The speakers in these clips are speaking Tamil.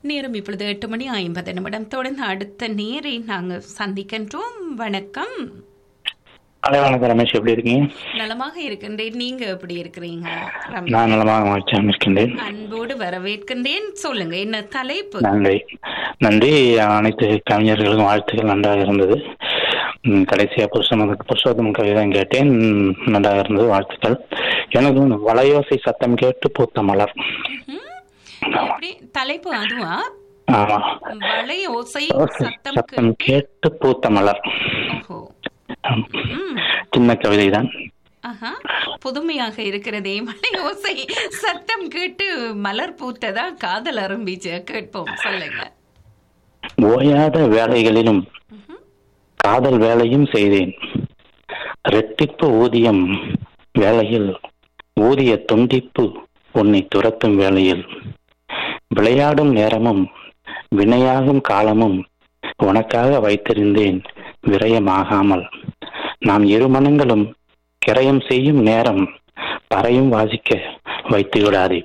நேரம் இப்பொழுது எட்டு மணி ஐம்பது நிமிடம் தொடர்ந்து அடுத்த நேரை நாங்கள் சந்திக்கின்றோம் வணக்கம் ஹலோ வணக்கம் ரமேஷ் எப்படி இருக்கீங்க நலமாக இருக்கின்றேன் நீங்க எப்படி இருக்கிறீங்க ரம்யா? நான் நலமாக மகிழ்ச்சியாக இருக்கின்றேன் அன்போடு வரவேற்கின்றேன் சொல்லுங்க என்ன தலைப்பு நன்றி நன்றி அனைத்து கவிஞர்களுக்கும் வாழ்த்துக்கள் நன்றாக இருந்தது ம், கடைசியா புருஷன் புருஷோத்தம் கவிதான் கேட்டேன் ம், நன்றாக இருந்தது வாழ்த்துக்கள் எனக்கு வந்து வளையோசை சத்தம் கேட்டு பூத்த மலர் ம்ஹும். எப்படி தலைப்பு அதுவா ஆமா வளை ஓசை சத்தம் சத்தம் கேட்டு பூத்த மலர் ஓஹோ ஆம். ம். சின்ன கவிதை தான் ஆஹா புதுமையாக இருக்கிறதே மலை ஓசை சத்தம் கேட்டு மலர் பூத்ததா காதல் ஆரம்பிச்சு கேட்போம் சொல்லுங்க ஓயாத வேலைகளிலும் ம்ஹும். காதல் வேலையும் செய்தேன் ரெட்டிப்பு ஊதியம் வேலையில் ஊதிய துண்டிப்பு உன்னை துரத்தும் வேளையில் விளையாடும் நேரமும் வினையாகும் காலமும் உனக்காக வைத்திருந்தேன் விரயமாகாமல் நாம் இரு மனங்களும் கிரயம் செய்யும் நேரம் பறையும் வாசிக்க வைத்து விடாதே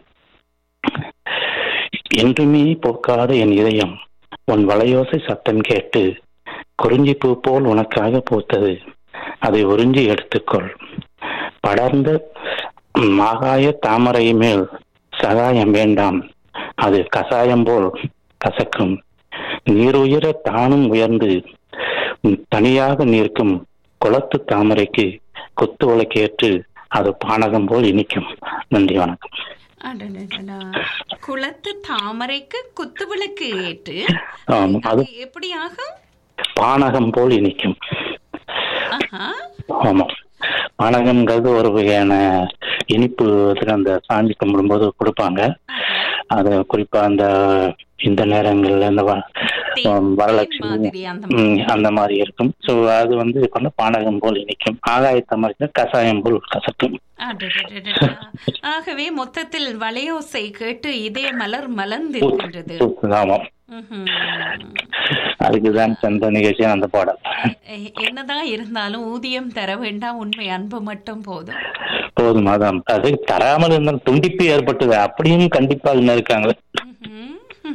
என்றுமே போக்காத என் இதயம் உன் வளையோசை சத்தம் கேட்டு குறிஞ்சி பூ போல் உனக்காக பூத்தது அதை உறிஞ்சி எடுத்துக்கொள் படர்ந்த மாகாய தாமரை மேல் சகாயம் வேண்டாம் அது கசாயம் போல் கசக்கும் நீருயர தானும் உயர்ந்து தனியாக நிற்கும் குளத்து தாமரைக்கு குத்து விளக்கேற்று அது பானகம் போல் இனிக்கும் நன்றி வணக்கம் அடடடடா. குளத்து தாமரைக்கு குத்து விளக்கு ஏற்று ஆம், அது அது எப்படி ஆகும் பானகம் போல் இனிக்கும் ஆஹா ஆமா பானகம்ங்கிறது ஒரு வகையான இனிப்பு இதுல அந்த சாமி கும்பிடும்போது கொடுப்பாங்க அது குறிப்பா அந்த இந்த நேரங்கள்ல இந்த வ- தேன் ஆம், வரலட்சுமி மாதிரி அந்த ம், அந்த மாதிரி இருக்கும் சோ அது வந்து இப்ப வந்து பானகம் போல் இனிக்கும் ஆகாயத்த மாதிரி கசாயம் போல் கசக்கும் அடடடடடா. ஆகவே மொத்தத்தில் வளையோசை கேட்டு இதய மலர் மலர்ந்திருக்கின்றது ஆமா ம்ஹும். அதுக்குதான் சந்த நிகழ்ச்சி அந்த பாடல் எ- என்னதான் இருந்தாலும் ஊதியம் தர வேண்டாம் உண்மை அன்பு மட்டும் போதும் போதும் அதான் அது தராமல் இருந்தால் துண்டிப்பு ஏற்பட்டது அப்படியும் கண்டிப்பா இன்னும் இருக்காங்களே ம்ஹும்.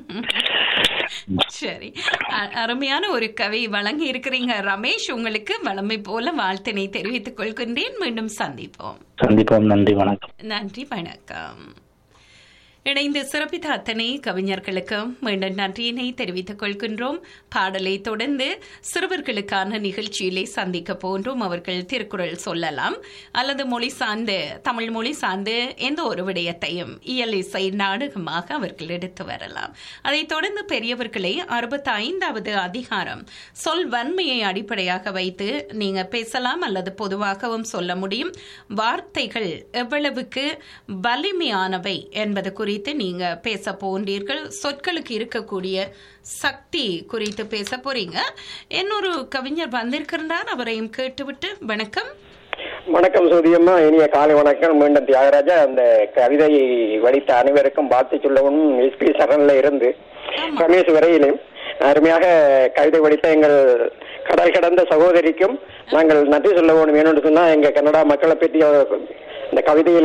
சரி அ- அருமையான ஒரு கவி வழங்கி இருக்கிறீங்க ரமேஷ் உங்களுக்கு வளமை போல வாழ்த்தினை தெரிவித்துக் கொள்கின்றேன் மீண்டும் சந்திப்போம் சந்திப்போம் நன்றி வணக்கம் நன்றி வணக்கம் இணைந்து சிறப்பித்த அத்தனை கவிஞர்களுக்கும் மீண்டும் நன்றியினை தெரிவித்துக் கொள்கின்றோம் பாடலை தொடர்ந்து சிறுவர்களுக்கான நிகழ்ச்சியிலே சந்திக்க போன்றோம் அவர்கள் திருக்குறள் சொல்லலாம் அல்லது மொழி சார்ந்து தமிழ் மொழி சார்ந்து எந்த ஒரு விடயத்தையும் இயல் இசை நாடகமாக அவர்கள் எடுத்து வரலாம் அதைத் தொடர்ந்து பெரியவர்களை அறுபத்தி ஐந்தாவது அதிகாரம் சொல் வன்மையை அடிப்படையாக வைத்து நீங்க பேசலாம் அல்லது பொதுவாகவும் சொல்ல முடியும் வார்த்தைகள் எவ்வளவுக்கு வலிமையானவை என்பது குறித்து நீங்க பேச போன்றீர்கள் சொற்களுக்கு இருக்கக்கூடிய சக்தி குறித்து பேச போறீங்க இன்னொரு கவிஞர் வந்திருக்கிறார் அவரையும் கேட்டுவிட்டு வணக்கம் வணக்கம் சூதியம்மா இனிய காலை வணக்கம் மீண்டும் தியாகராஜா அந்த கவிதையை வடித்த அனைவருக்கும் வாழ்த்து சொல்லவும் எஸ்பி சரண்ல இருந்து ஆமா. ரமேஷ் வரையிலும் அருமையாக கவிதை வடித்த எங்கள் கடல் கடந்த சகோதரிக்கும் நாங்கள் நன்றி சொல்ல வேணும் வேணும்னு சொன்னா எங்க கன்னடா மக்களை பற்றி அவர் இந்த கவிதையில்